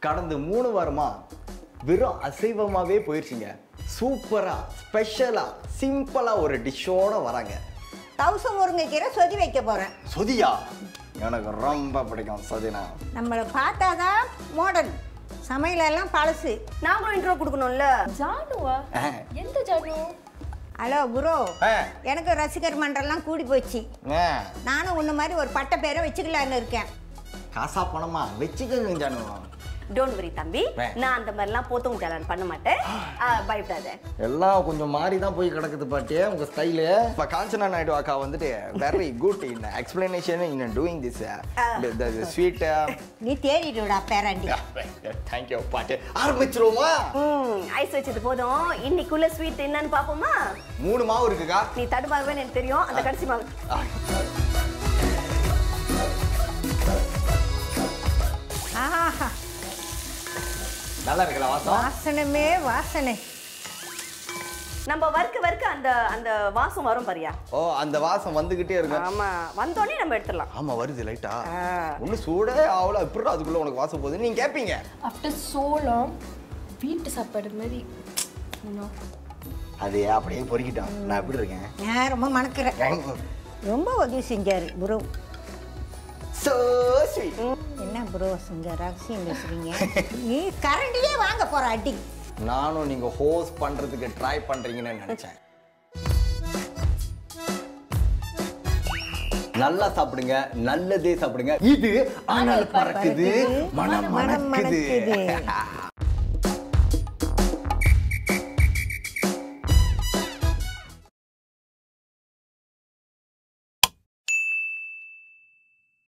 கடந்த மூணு வாரமா வெறும் அசைவமாவே போயிருச்சுங்க சூப்பரா ஸ்பெஷலா சிம்பிளா ஒரு டிஷ்ஷோட வராங்க தவுச முருங்கைக்கீரை சொதி வைக்க போகிறேன் சொதியா எனக்கு ரொம்ப பிடிக்கும் சொதினா நம்மளை பார்த்தாதான் மாடர்ன் சமையலெல்லாம் பழசு நாங்களும் இன்ட்ரோ கொடுக்கணும்ல ஜானுவா ஆ. எந்த ஜானு ஹலோ குரு ஆ. எனக்கு ரசிகர் மன்றம்லாம் கூடி போச்சு ஆ, நானும் உன்ன மாதிரி ஒரு பட்ட பேரை வச்சுக்கலான்னு இருக்கேன் காசா பணமா வச்சுக்கோங்க ஜானு டோன்ட் வரி தம்பி வே. நான் அந்த மாதிரிலாம் போத்தவங்க ஜாலான் பண்ண மாட்டேன் ஆ, பயப்படாத எல்லாம் கொஞ்சம் மாறி தான் போய் கிடக்குது பாட்டு உங்க ஸ்டைலு இப்போ காஞ்சனா நாயுடு அக்கா வந்துட்டு very good in explanation in doing this sweet நீ தேடிடுடா பேராண்டி தேங்க்யூ பாட்டு ஆரம்பிச்சிருவோமா ம் ஐஸ் வச்சது போதும் இன்னைக்குள்ள ஸ்வீட் என்னன்னு பாப்போமா மூணு மாவு இருக்குக்கா நீ தடுமாறுவேன்னு எனக்கு தெரியும் அந்த கடைசி மாவு ஆஹா நல்லா இருக்குல்ல வாசம் வாசனமே வாசனை நம்ம வறுக்க வறுக்க அந்த அந்த வாசம் வரும் பாரியா ஓ அந்த வாசம் வந்துகிட்டே இருக்கும் ஆமா வந்தோடனே நம்ம எடுத்துடலாம் ஆமா வருது லைட்டா ஆ. ஒண்ணு சூடே ஆகல எப்படி அதுக்குள்ள உனக்கு வாசம் போகுது நீங்க கேட்பீங்க ஆஃப்டர் சோ லாங் வீட்டு சாப்பாடு மாதிரி you know. அது அப்படியே பொறுக்கிட்டான் நான் எப்படி இருக்கேன் நான் ரொம்ப மணக்கிறேன் ரொம்ப உதவி செஞ்சாரு குரு So sweet. என்ன ப்ரோ செஞ்ச ரகசியம் பேசுறீங்க நீ கரண்டியே வாங்க போற அடி நானும் நீங்க ஹோஸ்ட் பண்றதுக்கு ட்ரை பண்றீங்கன்னு நினைச்சேன் நல்லா சாப்பிடுங்க நல்லதே சாப்பிடுங்க இது ஆனால் பறக்குது மனம் மனம் மணக்குது மணக்குது